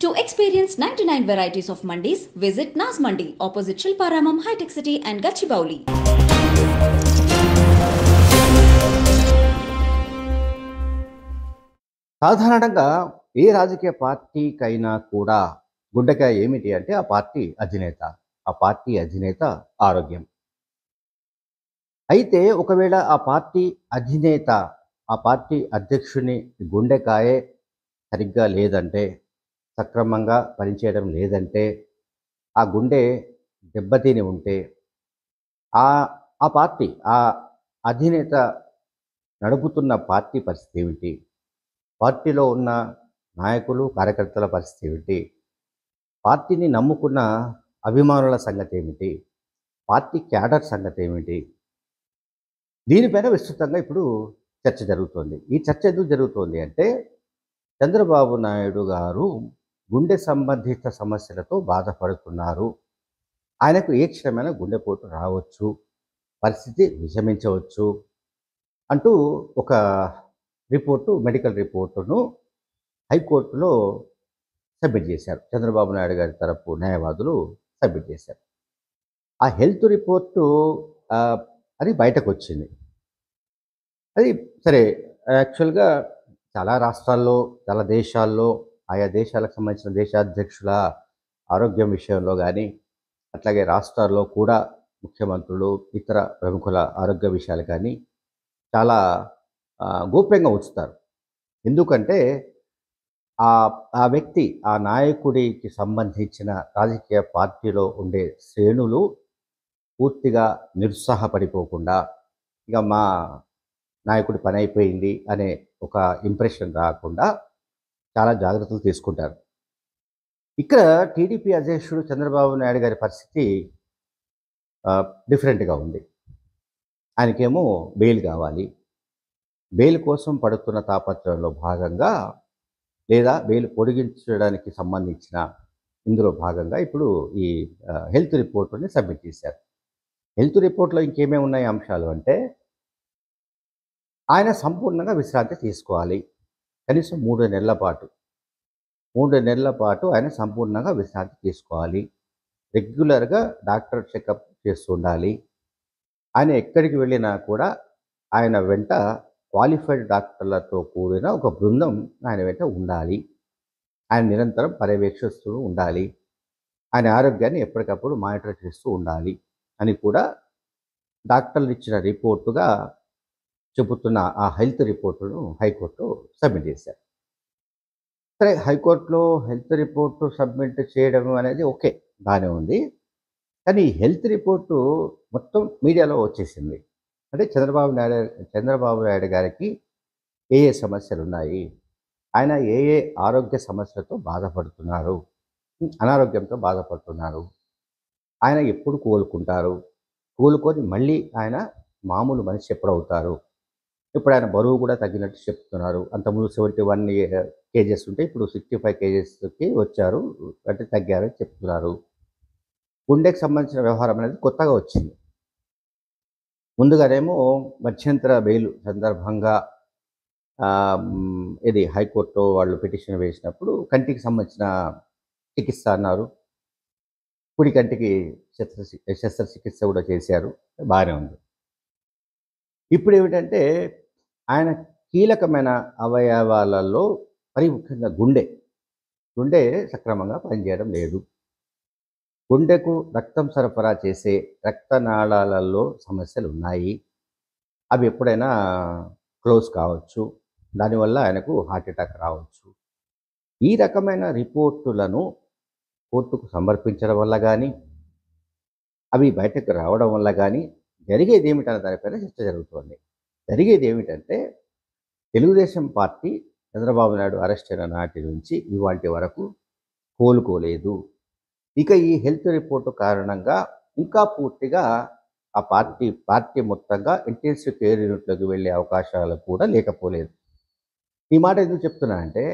To experience 99 varieties of mandis, visit Nas Mandi, opposite Shilparamam High Tech City and Gachibowli. సాధారణంగా ఏ రాజకీయ పార్టీకైనా కూడా గుండెకాయ ఏమిటి అంటే ఆ పార్టీ అధినేత ఆ పార్టీ అధినేత ఆరోగ్యం అయితే ఒకవేళ ఆ పార్టీ అధినేత ఆ పార్టీ అధ్యక్షుని గుండెకాయే సరిగ్గా లేదంటే సక్రమంగా పనిచేయడం లేదంటే ఆ గుండె దెబ్బతిని ఉంటే ఆ ఆ పార్టీ ఆ అధినేత నడుపుతున్న పార్టీ పరిస్థితి ఏమిటి పార్టీలో ఉన్న నాయకులు కార్యకర్తల పరిస్థితి ఏమిటి పార్టీని నమ్ముకున్న అభిమానుల సంగతి ఏమిటి పార్టీ క్యాడర్ సంగతి ఏమిటి దీనిపైన విస్తృతంగా ఇప్పుడు చర్చ జరుగుతోంది ఈ చర్చ ఎందుకు జరుగుతోంది అంటే చంద్రబాబు నాయుడు గారు గుండె సంబంధిత సమస్యలతో బాధపడుతున్నారు ఆయనకు ఏ క్షణమైనా గుండెపోటు రావచ్చు పరిస్థితి విషమించవచ్చు అంటూ ఒక రిపోర్టు మెడికల్ రిపోర్టును హైకోర్టులో సబ్మిట్ చేశారు చంద్రబాబు నాయుడు గారి తరపు న్యాయవాదులు సబ్మిట్ చేశారు ఆ హెల్త్ రిపోర్టు ఆ, అది బయటకు వచ్చింది అది సరే యాక్చువల్గా చాలా రాష్ట్రాల్లో చాలా దేశాల్లో ఆయా దేశాలకు సంబంధించిన దేశాధ్యక్షుల ఆరోగ్యం విషయంలో కానీ అట్లాగే రాష్ట్రాల్లో కూడా ముఖ్యమంత్రులు ఇతర ప్రముఖుల ఆరోగ్య విషయాలు కానీ చాలా ఆ, గోప్యంగా ఉంచుతారు ఎందుకంటే ఆ ఆ వ్యక్తి ఆ నాయకుడికి సంబంధించిన రాజకీయ పార్టీలో ఉండే శ్రేణులు పూర్తిగా నిరుత్సాహపడిపోకుండా ఇక మా నాయకుడి పని అయిపోయింది అనే ఒక ఇంప్రెషన్ రాకుండా చాలా జాగ్రత్తలు తీసుకుంటారు ఇక్కడ టీడీపీ అధ్యక్షుడు చంద్రబాబు నాయుడు గారి పరిస్థితి ఆ, డిఫరెంట్గా ఉంది ఆయనకేమో బెయిల్ కావాలి బెయిల్ కోసం పడుతున్న తాపత్రయంలో భాగంగా లేదా బెయిల్ పొడిగించడానికి సంబంధించిన ఇందులో భాగంగా ఇప్పుడు ఈ ఆ, హెల్త్ రిపోర్టుని సబ్మిట్ చేశారు హెల్త్ రిపోర్ట్లో ఇంకేమేమి ఉన్నాయి అంశాలు అంటే ఆయన సంపూర్ణంగా విశ్రాంతి తీసుకోవాలి కనీసం మూడు నెలల పాటు మూడు నెలల పాటు ఆయన సంపూర్ణంగా విశ్రాంతి తీసుకోవాలి రెగ్యులర్గా డాక్టర్ చెకప్ చేస్తూ ఉండాలి ఆయన ఎక్కడికి వెళ్ళినా కూడా ఆయన వెంట క్వాలిఫైడ్ డాక్టర్లతో కూడిన ఒక బృందం ఆయన వెంట ఉండాలి ఆయన నిరంతరం పర్యవేక్షిస్తూ ఉండాలి ఆయన ఆరోగ్యాన్ని ఎప్పటికప్పుడు మానిటర్ చేస్తూ ఉండాలి అని కూడా డాక్టర్లు ఇచ్చిన రిపోర్టుగా చెబుతున్న ఆ హెల్త్ రిపోర్టును హైకోర్టు సబ్మిట్ చేశారు సరే హైకోర్టులో హెల్త్ రిపోర్టు సబ్మిట్ చేయడం అనేది ఓకే బాగానే ఉంది కానీ ఈ హెల్త్ రిపోర్టు మొత్తం మీడియాలో వచ్చేసింది అంటే చంద్రబాబు నాయుడు చంద్రబాబు నాయుడు గారికి ఏ ఏ సమస్యలు ఉన్నాయి ఆయన ఏ ఏ ఆరోగ్య సమస్యలతో బాధపడుతున్నారు అనారోగ్యంతో బాధపడుతున్నారు ఆయన ఎప్పుడు కోలుకుంటారు కోలుకొని మళ్ళీ ఆయన మామూలు మనిషి ఎప్పుడవుతారు ఇప్పుడు ఆయన బరువు కూడా తగ్గినట్టు చెప్తున్నారు అంతకుముందు సెవెంటీ వన్ కేజెస్ ఉంటే ఇప్పుడు సిక్స్టీ ఫైవ్ కేజెస్కి వచ్చారు అంటే తగ్గారని చెప్తున్నారు గుండెకి సంబంధించిన వ్యవహారం అనేది కొత్తగా వచ్చింది ముందుగానేమో మధ్యంతర బెయిల్ సందర్భంగా ఆ, మ్, ఇది హైకోర్టులో వాళ్ళు పిటిషన్ వేసినప్పుడు కంటికి సంబంధించిన చికిత్స అన్నారు కుడి కంటికి శస్త్రచి శస్త్రచికిత్స కూడా చేశారు బాగానే ఉంది ఇప్పుడు ఏమిటంటే ఆయన కీలకమైన అవయవాలలో మరి ముఖ్యంగా గుండె గుండె సక్రమంగా పనిచేయడం లేదు గుండెకు రక్తం సరఫరా చేసే రక్తనాళాలలో సమస్యలు ఉన్నాయి అవి ఎప్పుడైనా క్లోజ్ కావచ్చు దానివల్ల ఆయనకు హార్ట్ అటాక్ రావచ్చు ఈ రకమైన రిపోర్టులను కోర్టుకు సమర్పించడం వల్ల కానీ అవి బయటకు రావడం వల్ల కానీ జరిగేది ఏమిటన్న దానిపైన చర్చ జరుగుతోంది జరిగేది ఏమిటంటే తెలుగుదేశం పార్టీ చంద్రబాబు నాయుడు అరెస్ట్ అయిన నాటి నుంచి ఇవాటి వరకు కోలుకోలేదు ఇక ఈ హెల్త్ రిపోర్టు కారణంగా ఇంకా పూర్తిగా ఆ పార్టీ పార్టీ మొత్తంగా ఇంటెన్సివ్ కేర్ యూనిట్లోకి వెళ్ళే అవకాశాలు కూడా లేకపోలేదు ఈ మాట ఎందుకు చెప్తున్నా అంటే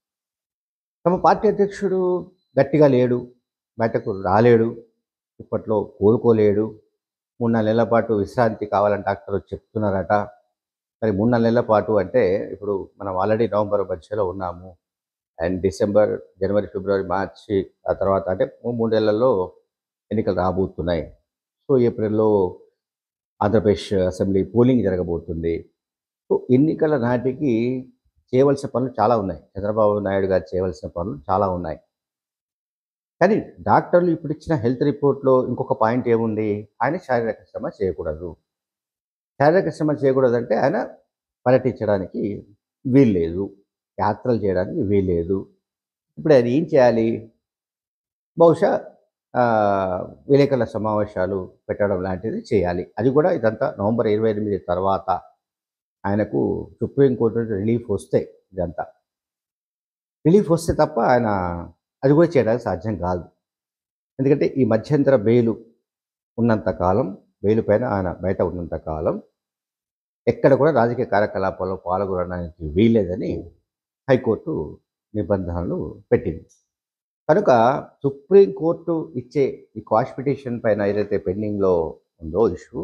తమ పార్టీ అధ్యక్షుడు గట్టిగా లేడు బయటకు రాలేడు ఇప్పట్లో కోలుకోలేడు మూడు నాలుగు నెలల పాటు విశ్రాంతి కావాలని డాక్టర్ చెప్తున్నారట మరి మూడు నాలుగు నెలల పాటు అంటే ఇప్పుడు మనం ఆల్రెడీ నవంబర్ మధ్యలో ఉన్నాము అండ్ డిసెంబర్ జనవరి ఫిబ్రవరి మార్చి ఆ తర్వాత అంటే మూ- మూడేళ్లలో ఎన్నికలు రాబోతున్నాయి సో ఏప్రిల్లో ఆంధ్రప్రదేశ్ అసెంబ్లీ పోలింగ్ జరగబోతుంది సో ఎన్నికల నాటికి చేయవలసిన పనులు చాలా ఉన్నాయి చంద్రబాబు నాయుడు గారు చేయవలసిన పనులు చాలా ఉన్నాయి కానీ డాక్టర్లు ఇప్పుడు ఇచ్చిన హెల్త్ రిపోర్ట్లో ఇంకొక పాయింట్ ఏముంది ఆయన శారీరక శ్రమ చేయకూడదు శారీరక శ్రమ చేయకూడదు అంటే ఆయన పర్యటించడానికి వీల్లేదు యాత్రలు చేయడానికి వీల్లేదు ఇప్పుడు ఆయన ఏం చేయాలి బహుశా ఆ, విలేకరుల సమావేశాలు పెట్టడం లాంటిది చేయాలి అది కూడా ఇదంతా నవంబర్ ఇరవై ఎనిమిది తర్వాత ఆయనకు సుప్రీంకోర్టు నుంచి రిలీఫ్ వస్తే ఇదంతా రిలీఫ్ వస్తే తప్ప ఆయన అది కూడా చేయడానికి సాధ్యం కాదు ఎందుకంటే ఈ మధ్యంతర బెయిలు ఉన్నంత కాలం బెయిలు పైన ఆయన బయట ఉన్నంత కాలం ఎక్కడ కూడా రాజకీయ కార్యకలాపాల్లో పాల్గొనడానికి వీల్లేదని హైకోర్టు నిబంధనలు పెట్టింది కనుక సుప్రీంకోర్టు ఇచ్చే ఈ క్వాష్ పిటిషన్ పైన ఏదైతే పెండింగ్లో ఉందో ఇష్యూ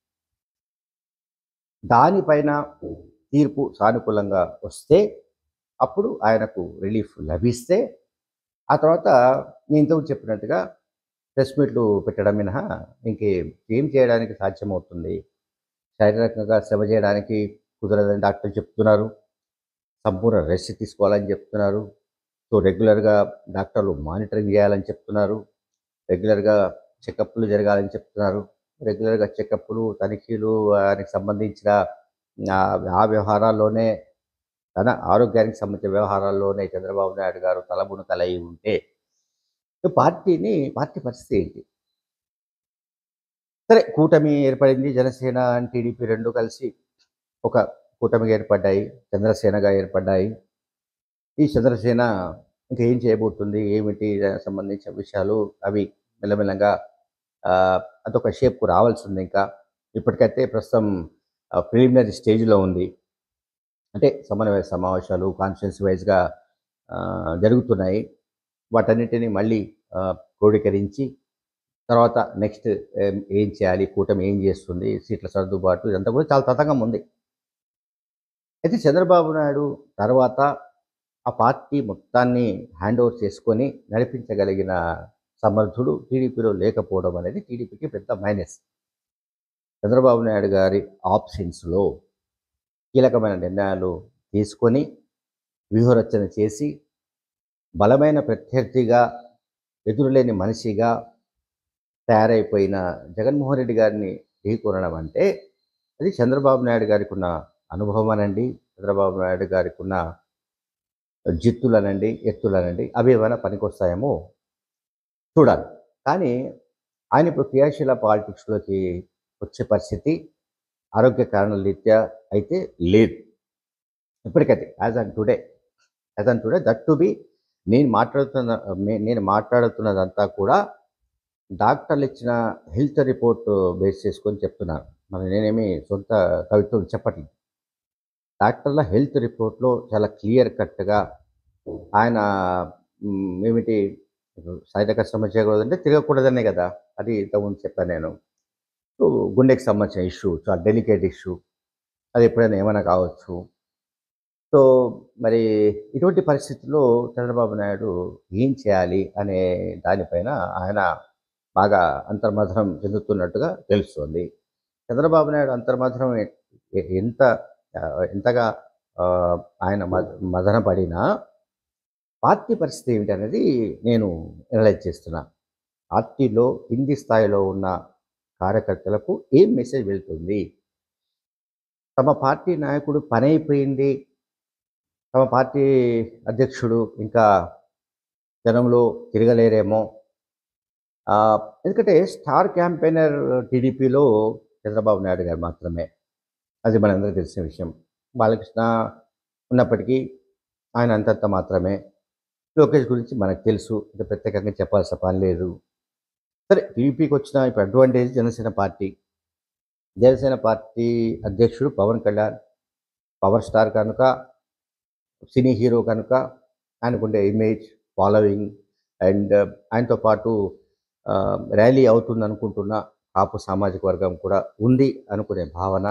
దానిపైన తీర్పు సానుకూలంగా వస్తే అప్పుడు ఆయనకు రిలీఫ్ లభిస్తే ఆ తర్వాత నేను ఇంతకు చెప్పినట్టుగా ప్రెస్ మీట్లు పెట్టడం మినహా ఇంకే ఏం చేయడానికి సాధ్యమవుతుంది శారీరకంగా శ్రమ చేయడానికి కుదరదని డాక్టర్లు చెప్తున్నారు సంపూర్ణ రెస్ట్ తీసుకోవాలని చెప్తున్నారు సో రెగ్యులర్గా డాక్టర్లు మానిటరింగ్ చేయాలని చెప్తున్నారు రెగ్యులర్గా చెకప్లు జరగాలని చెప్తున్నారు రెగ్యులర్గా చెకప్లు తనిఖీలు దానికి సంబంధించిన ఆ, ఆ వ్యవహారాల్లోనే తన ఆరోగ్యానికి సంబంధించిన వ్యవహారాల్లోనే చంద్రబాబు నాయుడు గారు తలబునకలై ఉంటే ఈ పార్టీని పార్టీ పరిస్థితి ఏంటి సరే కూటమి ఏర్పడింది జనసేన అండ్ టీడీపీ రెండు కలిసి ఒక కూటమిగా ఏర్పడ్డాయి చంద్రసేనగా ఏర్పడ్డాయి ఈ చంద్రసేన ఇంకా ఏం చేయబోతుంది ఏమిటి దానికి సంబంధించిన విషయాలు అవి మెల్లమెల్లగా ఆ, అదొక షేప్కు రావాల్సింది ఇంకా ఇప్పటికైతే ప్రస్తుతం ప్రిలిమినరీ స్టేజ్లో ఉంది అంటే సమన్వయ సమావేశాలు కాన్ఫరెన్స్ వైజ్గా జరుగుతున్నాయి వాటన్నిటిని మళ్ళీ ఆ, క్రోడీకరించి తర్వాత నెక్స్ట్ ఏం చేయాలి కూటమి ఏం చేస్తుంది సీట్ల సర్దుబాటు ఇదంతా కూడా చాలా తతంగం ఉంది అయితే చంద్రబాబు నాయుడు తర్వాత ఆ పార్టీ మొత్తాన్ని హ్యాండ్ ఓవర్ చేసుకొని నడిపించగలిగిన సమర్థుడు టీడీపీలో లేకపోవడం అనేది టీడీపీకి పెద్ద మైనస్ చంద్రబాబు నాయుడు గారి ఆప్షన్స్లో కీలకమైన నిర్ణయాలు తీసుకొని వ్యూహరచన చేసి బలమైన ప్రత్యర్థిగా ఎదురులేని మనిషిగా తయారైపోయిన జగన్మోహన్ రెడ్డి గారిని ఢీకొనడం అంటే అది చంద్రబాబు నాయుడు గారికి ఉన్న అనుభవం అనండి చంద్రబాబు నాయుడు గారికి ఉన్న జిత్తులనండి ఎత్తులనండి అవి ఏమైనా పనికొస్తాయేమో చూడాలి కానీ ఆయన ఇప్పుడు క్రియాశీల పాలిటిక్స్లోకి వచ్చే పరిస్థితి ఆరోగ్య కారణాల రీత్యా అయితే లేదు ఇప్పటికైతే as on today as on today that to be నేను మాట్లాడుతున్న మే- నేను మాట్లాడుతున్నదంతా కూడా డాక్టర్లు ఇచ్చిన హెల్త్ రిపోర్ట్ బేస్ చేసుకొని చెప్తున్నాను మరి నేనేమి సొంత కవిత్వం చెప్పట్లేదు డాక్టర్ల హెల్త్ రిపోర్ట్లో చాలా క్లియర్ కట్గా ఆయన మ్, ఏమిటి శారీరక శ్రమ చేయకూడదంటే తిరగకూడదనే కదా అది ఇంతకుముందు చెప్పాను నేను సో గుండెకి సంబంధించిన ఇష్యూ చాలా డెలికేట్ ఇష్యూ అది ఎప్పుడైనా ఏమైనా కావచ్చు సో మరి ఇటువంటి పరిస్థితుల్లో చంద్రబాబు నాయుడు ఏం చేయాలి అనే దానిపైన ఆయన బాగా అంతర్మథనం చెందుతున్నట్టుగా తెలుస్తోంది చంద్రబాబు నాయుడు అంతర్మథనం ఎ- ఎ- ఎంత ఆ, ఎంతగా ఆ, ఆయన మద మదన పడినా పార్టీ పరిస్థితి ఏమిటి అనేది నేను అనలైజ్ చేస్తున్నా పార్టీలో కింది స్థాయిలో ఉన్న కార్యకర్తలకు ఏం మెసేజ్ వెళ్తుంది తమ పార్టీ నాయకుడు పని అయిపోయింది తమ పార్టీ అధ్యక్షుడు ఇంకా జనంలో తిరగలేరేమో ఆ, ఎందుకంటే స్టార్ క్యాంపెయినర్ టీడీపీలో చంద్రబాబు నాయుడు గారు మాత్రమే అది మనందరికీ తెలిసిన విషయం బాలకృష్ణ ఉన్నప్పటికీ ఆయన అంతంత మాత్రమే లోకేష్ గురించి మనకు తెలుసు ఇది ప్రత్యేకంగా చెప్పాల్సిన పని లేదు సరే టీడీపీకి వచ్చిన ఇప్పుడు advantage Janasena party Janasena party అధ్యక్షుడు పవన్ కళ్యాణ్ పవర్ స్టార్ కనుక సినీ హీరో కనుక ఆయనకుండే ఇమేజ్ ఫాలోయింగ్ అండ్ ఆయనతో పాటు ఆ, ర్యాలీ అవుతుంది అనుకుంటున్న కాపు సామాజిక వర్గం కూడా ఉంది అనుకునే భావన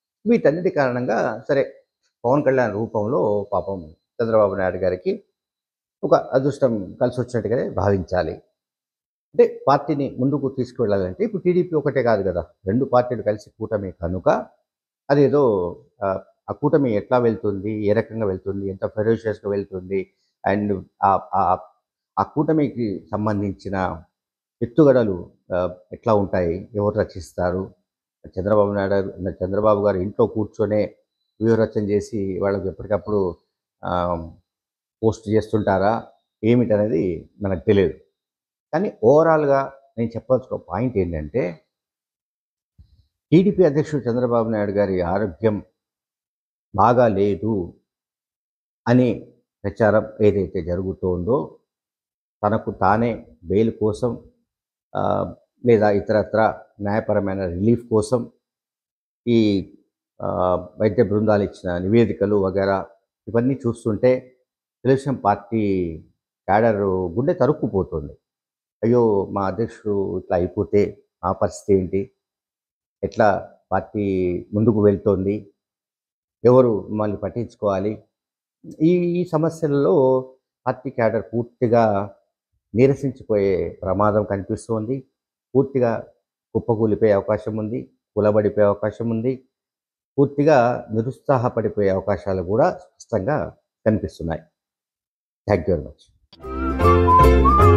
వీటన్నిటి కారణంగా సరే పవన్ కళ్యాణ్ రూపంలో పాపం చంద్రబాబు నాయుడు గారికి ఒక అదృష్టం కలిసి వచ్చినట్టుగానే భావించాలి అంటే పార్టీని ముందుకు తీసుకువెళ్ళాలంటే ఇప్పుడు టీడీపీ ఒకటే కాదు కదా రెండు పార్టీలు కలిసి కూటమి కనుక అదేదో ఆ, ఆ కూటమి ఎట్లా వెళ్తుంది ఏ రకంగా వెళ్తుంది ఎంత ఫెరోషియస్గా వెళ్తుంది అండ్ ఆ- ఆ- ఆ కూటమికి సంబంధించిన ఎత్తుగడలు ఆ, ఎట్లా ఉంటాయి ఎవరు రచిస్తారు చంద్రబాబు నాయుడు గారు- చంద్రబాబు గారు ఇంట్లో కూర్చొనే వ్యూహరచన చేసి వాళ్ళకి ఎప్పటికప్పుడు ఆ, పోస్ట్ చేస్తుంటారా ఏమిటనేది మనకు తెలియదు కానీ ఓవరాల్గా నేను చెప్పాల్సిన పాయింట్ ఏంటంటే టీడీపీ అధ్యక్షుడు చంద్రబాబు నాయుడు గారి ఆరోగ్యం బాగా లేదు అని ప్రచారం ఏదైతే జరుగుతోందో తనకు తానే బెయిల్ కోసం ఆ, లేదా ఇతరత్ర న్యాయపరమైన రిలీఫ్ కోసం ఈ ఆ, వైద్య బృందాలు ఇచ్చిన నివేదికలు వగేరా ఇవన్నీ చూస్తుంటే తెలుగుదేశం పార్టీ క్యాడర్ గుండె తరుక్కుపోతుంది అయ్యో మా అధ్యక్షుడు ఇట్లా అయిపోతే మా పరిస్థితి ఏంటి ఎట్లా పార్టీ ముందుకు వెళ్తోంది ఎవరు మమ్మల్ని పట్టించుకోవాలి ఈ ఈ సమస్యలలో పార్టీ క్యాడర్ పూర్తిగా నీరసించిపోయే ప్రమాదం కనిపిస్తోంది పూర్తిగా కుప్పకూలిపోయే అవకాశం ఉంది కూలబడిపోయే అవకాశం ఉంది పూర్తిగా నిరుత్సాహపడిపోయే అవకాశాలు కూడా స్పష్టంగా కనిపిస్తున్నాయి థ్యాంక్ యూ వెరీ మచ్